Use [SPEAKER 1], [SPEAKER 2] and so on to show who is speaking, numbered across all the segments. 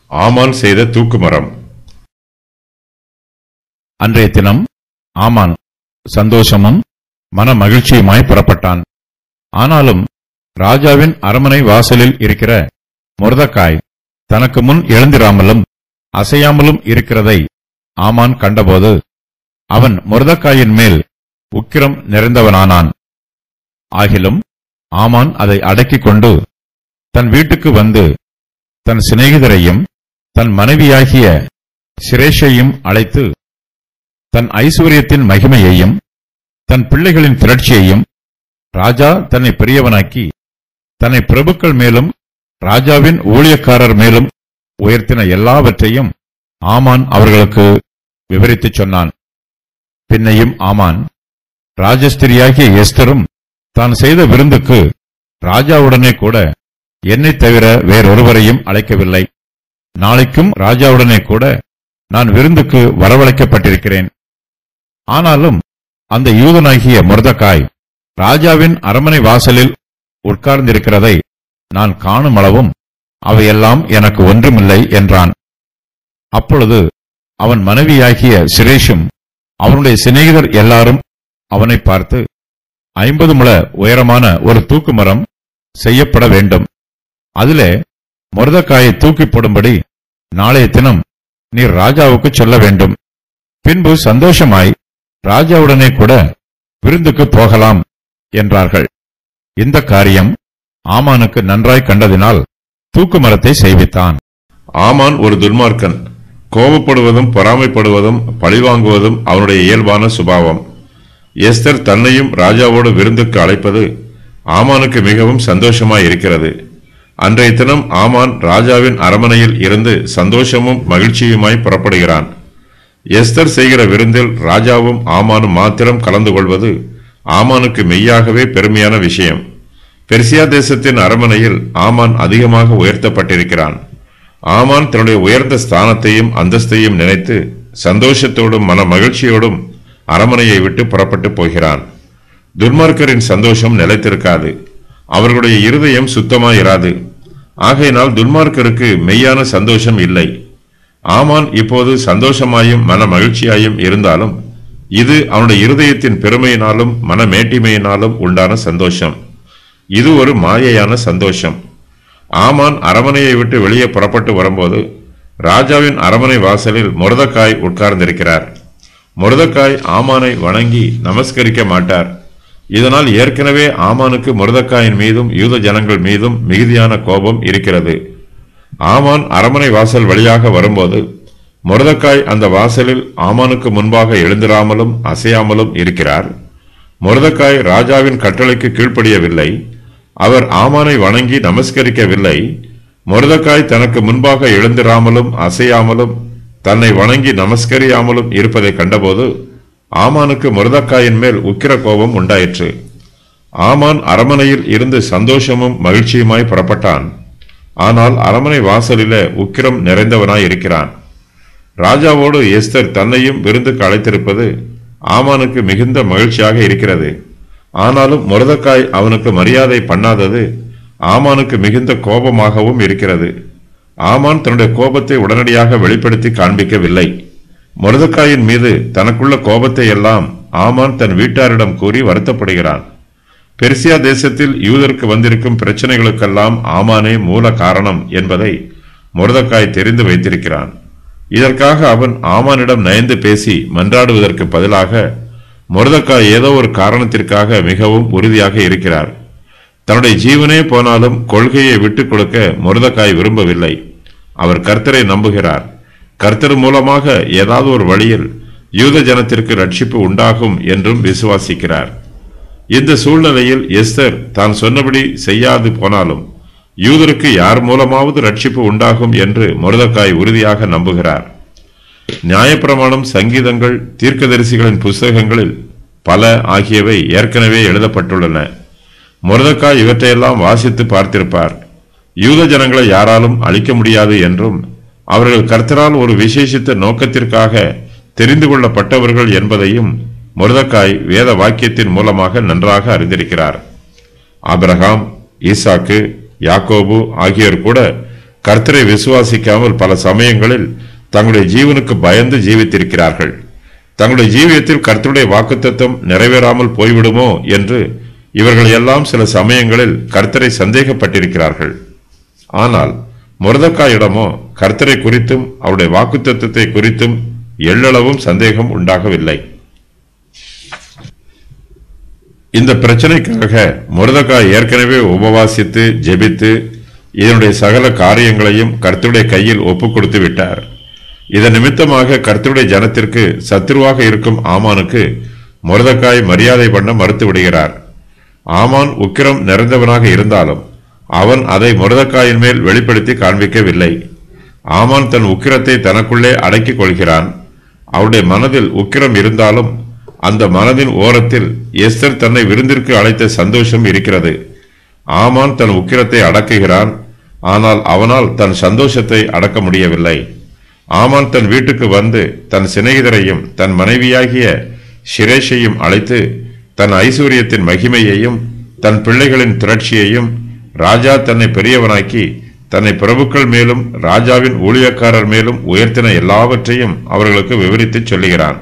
[SPEAKER 1] ஆமான் செய்த தூக்குமரம்
[SPEAKER 2] அன்றைய தினம் ஆமான் சந்தோஷமும் மன மகிழ்ச்சியுமாய் புறப்பட்டான் ஆனாலும் ராஜாவின் அரமனை வாசலில் இருக்கிற முர்தக்காய் தனக்கு முன் எழுந்திராமலும் அசையாமலும் இருக்கிறதை ஆமான் கண்டபோது அவன் முர்தக்காயின் மேல் உக்கிரம் நிறைந்தவனானான் ஆகிலும் ஆமான் அதை அடக்கிக் கொண்டு தன் வீட்டுக்கு வந்து தன் சிநேகிதரையும் தன் மனைவியாகிய சிரேஷையும் அழைத்து தன் ஐஸ்வர்யத்தின் மகிமையையும் தன் பிள்ளைகளின் திரட்சியையும் ராஜா தன்னை பெரியவனாக்கி தன்னை பிரபுக்கள் மேலும் ராஜாவின் ஊழியக்காரர் மேலும் உயர்த்தின எல்லாவற்றையும் ஆமான் அவர்களுக்கு விவரித்துச் சொன்னான் பின்னையும் ஆமான் ராஜஸ்திரியாகிய எஸ்தரும் தான் செய்த விருந்துக்கு ராஜாவுடனே கூட என்னைத் தவிர வேறொருவரையும் அழைக்கவில்லை நாளைக்கும் ராஜாவுடனே கூட நான் விருந்துக்கு வரவழைக்கப்பட்டிருக்கிறேன் ஆனாலும் அந்த யூதனாகிய முர்தக்காய் ராஜாவின் அரமனை வாசலில் உட்கார்ந்திருக்கிறதை நான் காணும் அளவும் அவையெல்லாம் எனக்கு ஒன்றுமில்லை என்றான் அப்பொழுது அவன் மனைவியாகிய சிரேஷும் அவனுடைய சிநேகிதர் எல்லாரும் அவனை பார்த்து ஐம்பது முழ உயரமான ஒரு தூக்கு மரம் செய்யப்பட வேண்டும் அதிலே முருதக்காயை தூக்கி போடும்படி நாளைய தினம் நீர் ராஜாவுக்கு சொல்ல வேண்டும் பின்பு சந்தோஷமாய் ராஜாவுடனே கூட விருந்துக்கு போகலாம் என்றார்கள் இந்த காரியம் ஆமானுக்கு நன்றாய் கண்டதினால் தூக்கு மரத்தை செய்வித்தான்
[SPEAKER 1] ஆமான் ஒரு துன்மார்க்கன் கோபப்படுவதும் பொறாமைப்படுவதும் பழிவாங்குவதும் அவனுடைய இயல்பான சுபாவம் எஸ்தர் தன்னையும் ராஜாவோடு விருந்துக்கு அழைப்பது ஆமானுக்கு மிகவும் சந்தோஷமாய் இருக்கிறது அன்றைய தினம் ஆமான் ராஜாவின் அரமனையில் இருந்து சந்தோஷமும் மகிழ்ச்சியுமாய் புறப்படுகிறான் எஸ்தர் செய்கிற விருந்தில் ராஜாவும் ஆமானும் மாத்திரம் கலந்து கொள்வது ஆமானுக்கு மெய்யாகவே பெருமையான விஷயம் பெர்சியா தேசத்தின் அரமனையில் ஆமான் அதிகமாக உயர்த்தப்பட்டிருக்கிறான் ஆமான் தன்னுடைய உயர்ந்த ஸ்தானத்தையும் அந்தஸ்தையும் நினைத்து சந்தோஷத்தோடும் மன மகிழ்ச்சியோடும் அரமனையை விட்டு புறப்பட்டு போகிறான் துர்மார்க்கரின் சந்தோஷம் நிலைத்திருக்காது அவர்களுடைய இருதயம் சுத்தமாயிராது ஆகையினால் துன்மார்க்கருக்கு மெய்யான சந்தோஷம் இல்லை ஆமான் இப்போது சந்தோஷமாயும் மன மகிழ்ச்சியாயும் இருந்தாலும் இது அவனுடைய இருதயத்தின் பெருமையினாலும் மன மேட்டிமையினாலும் உண்டான சந்தோஷம் இது ஒரு மாயையான சந்தோஷம் ஆமான் அரமனையை விட்டு வெளியே புறப்பட்டு வரும்போது ராஜாவின் அரமனை வாசலில் முரதக்காய் உட்கார்ந்திருக்கிறார் முரதக்காய் ஆமானை வணங்கி நமஸ்கரிக்க மாட்டார் இதனால் ஏற்கனவே ஆமானுக்கு முரதக்காயின் மீதும் யூத ஜனங்கள் மீதும் மிகுதியான கோபம் இருக்கிறது ஆமான் அரமனை வாசல் வழியாக வரும்போது முரதக்காய் அந்த வாசலில் ஆமானுக்கு முன்பாக எழுந்திராமலும் அசையாமலும் இருக்கிறார் முரதக்காய் ராஜாவின் கட்டளைக்கு கீழ்ப்படியவில்லை அவர் ஆமானை வணங்கி நமஸ்கரிக்கவில்லை முரதக்காய் தனக்கு முன்பாக எழுந்திராமலும் அசையாமலும் தன்னை வணங்கி நமஸ்கரியாமலும் இருப்பதை கண்டபோது ஆமானுக்கு முரதக்காயின் மேல் உக்கிர கோபம் உண்டாயிற்று ஆமான் அரமனையில் இருந்து சந்தோஷமும் மகிழ்ச்சியுமாய் புறப்பட்டான் ஆனால் அரமனை வாசலிலே உக்கிரம் நிறைந்தவனாய் இருக்கிறான் ராஜாவோடு எஸ்தர் தன்னையும் விருந்துக்கு அழைத்திருப்பது ஆமானுக்கு மிகுந்த மகிழ்ச்சியாக இருக்கிறது ஆனாலும் முரதக்காய் அவனுக்கு மரியாதை பண்ணாதது ஆமானுக்கு மிகுந்த கோபமாகவும் இருக்கிறது ஆமான் தன்னுடைய கோபத்தை உடனடியாக வெளிப்படுத்தி காண்பிக்கவில்லை முரதக்காயின் மீது தனக்குள்ள கோபத்தை எல்லாம் ஆமான் தன் வீட்டாரிடம் கூறி வருத்தப்படுகிறான் பெர்சியா தேசத்தில் யூதருக்கு வந்திருக்கும் பிரச்சனைகளுக்கெல்லாம் ஆமானே மூல காரணம் என்பதை முரதக்காய் தெரிந்து வைத்திருக்கிறான் இதற்காக அவன் ஆமானிடம் நயந்து பேசி மன்றாடுவதற்கு பதிலாக முரதக்காய் ஏதோ ஒரு காரணத்திற்காக மிகவும் உறுதியாக இருக்கிறார் தன்னுடைய ஜீவனே போனாலும் கொள்கையை விட்டுக் கொடுக்க முரதக்காய் விரும்பவில்லை அவர் கர்த்தரை நம்புகிறார் கர்த்தர் மூலமாக ஏதாவது ஒரு வழியில் யூத ஜனத்திற்கு ரட்சிப்பு உண்டாகும் என்றும் விசுவாசிக்கிறார் இந்த சூழ்நிலையில் எஸ்தர் தான் சொன்னபடி செய்யாது போனாலும் யூதருக்கு யார் மூலமாவது ரட்சிப்பு உண்டாகும் என்று முரதக்காய் உறுதியாக நம்புகிறார் நியாயப்பிரமாணம் சங்கீதங்கள் தீர்க்கதரிசிகளின் புஸ்தகங்களில் பல ஆகியவை ஏற்கனவே எழுதப்பட்டுள்ளன முரதக்காய் இவற்றையெல்லாம் வாசித்து பார்த்திருப்பார் யூத ஜனங்களை யாராலும் அழிக்க முடியாது என்றும் அவர்கள் கர்த்தரால் ஒரு விசேஷித்த நோக்கத்திற்காக தெரிந்து கொள்ளப்பட்டவர்கள் என்பதையும் முரதக்காய் வேத வாக்கியத்தின் மூலமாக நன்றாக அறிந்திருக்கிறார் ஆபிரகாம் ஈசாக்கு யாக்கோபு ஆகியோர் கூட கர்த்தரை விசுவாசிக்காமல் பல சமயங்களில் தங்களுடைய ஜீவனுக்கு பயந்து ஜீவித்திருக்கிறார்கள் தங்களுடைய ஜீவியத்தில் கர்த்தருடைய வாக்குத்தத்தம் நிறைவேறாமல் போய்விடுமோ என்று இவர்கள் எல்லாம் சில சமயங்களில் கர்த்தரை சந்தேகப்பட்டிருக்கிறார்கள் ஆனால் முரதக்காயிடமோ கர்த்தரை குறித்தும் அவருடைய வாக்குத்தத்தத்தை குறித்தும் எள்ளளவும் சந்தேகம் உண்டாகவில்லை இந்த பிரச்சனைக்காக முருதக்காய் ஏற்கனவே உபவாசித்து ஜெபித்து இதனுடைய சகல காரியங்களையும் கர்த்தருடைய கையில் ஒப்புக் கொடுத்து விட்டார் இதன் நிமித்தமாக கர்த்தருடைய ஜனத்திற்கு சத்துருவாக இருக்கும் ஆமானுக்கு முரதக்காய் மரியாதை பண்ண மறுத்து விடுகிறார் ஆமான் உக்கிரம் நிறைந்தவனாக இருந்தாலும் அவன் அதை முரதக்காயின் மேல் வெளிப்படுத்தி காண்பிக்கவில்லை ஆமான் தன் உக்கிரத்தை தனக்குள்ளே அடக்கிக் கொள்கிறான் அவருடைய மனதில் உக்கிரம் இருந்தாலும் அந்த மனதின் ஓரத்தில் எஸ்தர் தன்னை விருந்திற்கு அழைத்த சந்தோஷம் இருக்கிறது ஆமான் தன் உக்கிரத்தை அடக்குகிறான் ஆனால் அவனால் தன் சந்தோஷத்தை அடக்க முடியவில்லை ஆமான் தன் வீட்டுக்கு வந்து தன் சிநேகிதரையும் தன் மனைவியாகிய ஷிரேஷையும் அழைத்து தன் ஐஸ்வர்யத்தின் மகிமையையும் தன் பிள்ளைகளின் திரட்சியையும் ராஜா தன்னை பெரியவனாக்கி தன்னை பிரபுக்கள் மேலும் ராஜாவின் ஊழியக்காரர் மேலும் உயர்த்தின எல்லாவற்றையும் அவர்களுக்கு விவரித்துச் சொல்லுகிறான்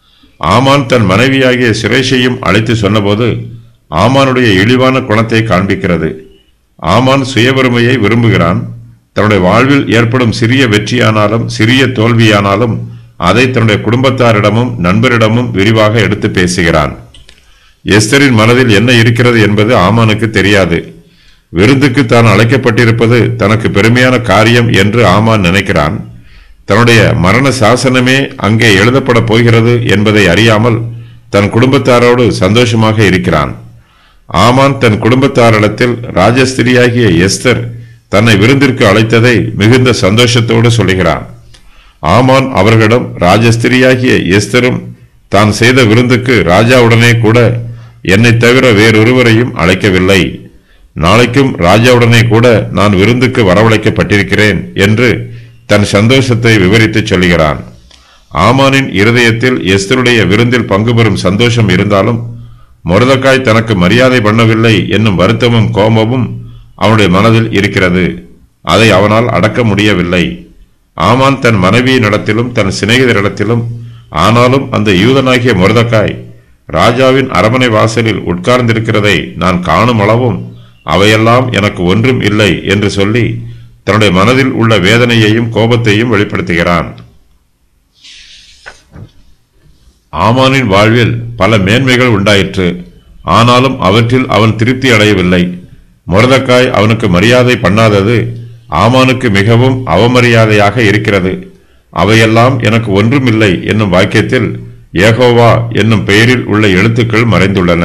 [SPEAKER 1] ஆமான் தன் மனைவியாகிய சிரேஷையும் அழைத்து சொன்னபோது ஆமானுடைய இழிவான குணத்தை காண்பிக்கிறது ஆமான் சுயவறுமையை விரும்புகிறான் தன்னுடைய வாழ்வில் ஏற்படும் சிறிய வெற்றியானாலும் சிறிய தோல்வியானாலும் அதை தன்னுடைய குடும்பத்தாரிடமும் நண்பரிடமும் விரிவாக எடுத்து பேசுகிறான் எஸ்தரின் மனதில் என்ன இருக்கிறது என்பது ஆமானுக்கு தெரியாது விருந்துக்கு தான் அழைக்கப்பட்டிருப்பது தனக்கு பெருமையான காரியம் என்று ஆமான் நினைக்கிறான் தன்னுடைய மரண சாசனமே அங்கே எழுதப்பட போகிறது என்பதை அறியாமல் தன் குடும்பத்தாரோடு சந்தோஷமாக இருக்கிறான் ஆமான் தன் குடும்பத்தாரிடத்தில் ராஜஸ்திரியாகிய எஸ்தர் தன்னை விருந்திற்கு அழைத்ததை மிகுந்த சந்தோஷத்தோடு சொல்லுகிறான் ஆமான் அவர்களிடம் ராஜஸ்திரியாகிய எஸ்தரும் தான் செய்த விருந்துக்கு ராஜாவுடனே கூட என்னை தவிர வேறொருவரையும் அழைக்கவில்லை நாளைக்கும் ராஜாவுடனே கூட நான் விருந்துக்கு வரவழைக்கப்பட்டிருக்கிறேன் என்று தன் சந்தோஷத்தை விவரித்துச் சொல்கிறான் ஆமானின் இருதயத்தில் எஸ்தருடைய விருந்தில் பங்கு பெறும் சந்தோஷம் இருந்தாலும் மொரதக்காய் தனக்கு மரியாதை பண்ணவில்லை என்னும் வருத்தமும் கோபமும் அவனுடைய மனதில் இருக்கிறது அதை அவனால் அடக்க முடியவில்லை ஆமான் தன் மனைவியினிடத்திலும் தன் சிநேகிதரிடத்திலும் ஆனாலும் அந்த யூதனாகிய மொரதக்காய் ராஜாவின் அரமனை வாசலில் உட்கார்ந்திருக்கிறதை நான் காணும் அளவும் அவையெல்லாம் எனக்கு ஒன்றும் இல்லை என்று சொல்லி தன்னுடைய மனதில் உள்ள வேதனையையும் கோபத்தையும் வெளிப்படுத்துகிறான் ஆமானின் வாழ்வில் பல மேன்மைகள் உண்டாயிற்று ஆனாலும் அவற்றில் அவன் திருப்தி அடையவில்லை முரதக்காய் அவனுக்கு மரியாதை பண்ணாதது ஆமானுக்கு மிகவும் அவமரியாதையாக இருக்கிறது அவையெல்லாம் எனக்கு ஒன்றுமில்லை என்னும் வாக்கியத்தில் ஏகோவா என்னும் பெயரில் உள்ள எழுத்துக்கள் மறைந்துள்ளன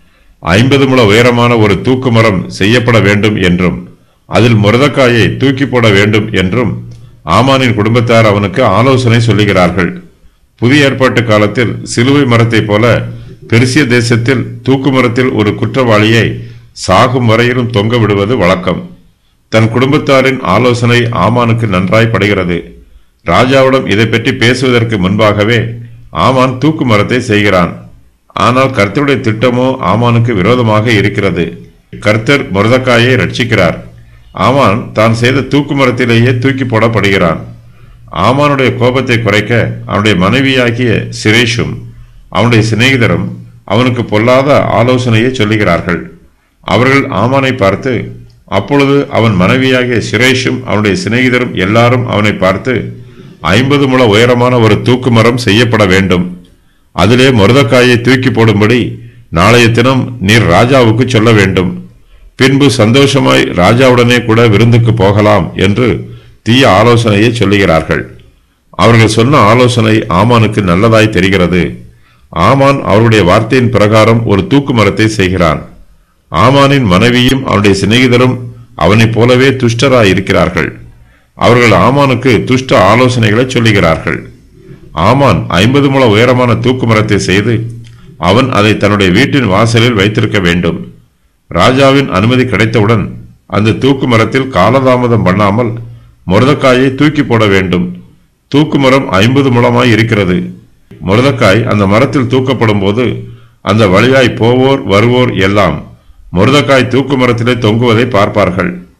[SPEAKER 1] ஐம்பது முழ உயரமான ஒரு தூக்கு மரம் செய்யப்பட வேண்டும் என்றும் அதில் முரதக்காயை தூக்கி போட வேண்டும் என்றும் ஆமானின் குடும்பத்தார் அவனுக்கு ஆலோசனை சொல்லுகிறார்கள் புதிய ஏற்பாட்டு காலத்தில் சிலுவை மரத்தைப் போல பெருசிய தேசத்தில் தூக்கு மரத்தில் ஒரு குற்றவாளியை சாகும் வரையிலும் தொங்க விடுவது வழக்கம் தன் குடும்பத்தாரின் ஆலோசனை ஆமானுக்கு நன்றாய் படுகிறது ராஜாவிடம் இதை பற்றி பேசுவதற்கு முன்பாகவே ஆமான் தூக்கு மரத்தை செய்கிறான் ஆனால் கர்த்தருடைய திட்டமோ ஆமானுக்கு விரோதமாக இருக்கிறது கர்த்தர் முரதக்காயை ரட்சிக்கிறார் ஆமான் தான் செய்த தூக்கு மரத்திலேயே தூக்கி போடப்படுகிறான் ஆமானுடைய கோபத்தை குறைக்க அவனுடைய மனைவியாகிய சிரேஷும் அவனுடைய சிநேகிதரும் அவனுக்கு பொல்லாத ஆலோசனையை சொல்லுகிறார்கள் அவர்கள் ஆமானை பார்த்து அப்பொழுது அவன் மனைவியாகிய சிரேஷும் அவனுடைய சிநேகிதரும் எல்லாரும் அவனை பார்த்து ஐம்பது முழ உயரமான ஒரு தூக்கு மரம் செய்யப்பட வேண்டும் அதிலே மருதக்காயை தூக்கி போடும்படி நாளைய தினம் நீர் ராஜாவுக்கு சொல்ல வேண்டும் பின்பு சந்தோஷமாய் ராஜாவுடனே கூட விருந்துக்கு போகலாம் என்று தீய ஆலோசனையை சொல்லுகிறார்கள் அவர்கள் சொன்ன ஆலோசனை ஆமானுக்கு நல்லதாய் தெரிகிறது ஆமான் அவருடைய வார்த்தையின் பிரகாரம் ஒரு தூக்கு மரத்தை செய்கிறான் ஆமானின் மனைவியும் அவனுடைய சிநேகிதரும் அவனைப் போலவே துஷ்டராய் இருக்கிறார்கள் அவர்கள் ஆமானுக்கு துஷ்ட ஆலோசனைகளை சொல்லுகிறார்கள் ஆமான் ஐம்பது முழ உயரமான தூக்கு மரத்தை செய்து அவன் அதை தன்னுடைய வீட்டின் வாசலில் வைத்திருக்க வேண்டும் ராஜாவின் அனுமதி கிடைத்தவுடன் அந்த தூக்கு மரத்தில் காலதாமதம் பண்ணாமல் முரதக்காயை தூக்கி போட வேண்டும் தூக்கு மரம் ஐம்பது முழமாய் இருக்கிறது முரதக்காய் அந்த மரத்தில் தூக்கப்படும் போது அந்த வழியாய் போவோர் வருவோர் எல்லாம் முருதக்காய் தூக்கு மரத்திலே தொங்குவதை பார்ப்பார்கள்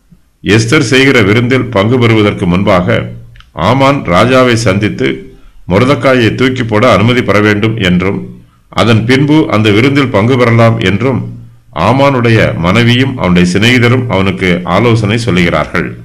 [SPEAKER 1] எஸ்தர் செய்கிற விருந்தில் பங்கு பெறுவதற்கு முன்பாக ஆமான் ராஜாவை சந்தித்து முருதக்காயை தூக்கி போட அனுமதி பெற வேண்டும் என்றும் அதன் பின்பு அந்த விருந்தில் பங்கு பெறலாம் என்றும் ஆமானுடைய மனைவியும் அவனுடைய சிநேகிதரும் அவனுக்கு ஆலோசனை சொல்லுகிறார்கள்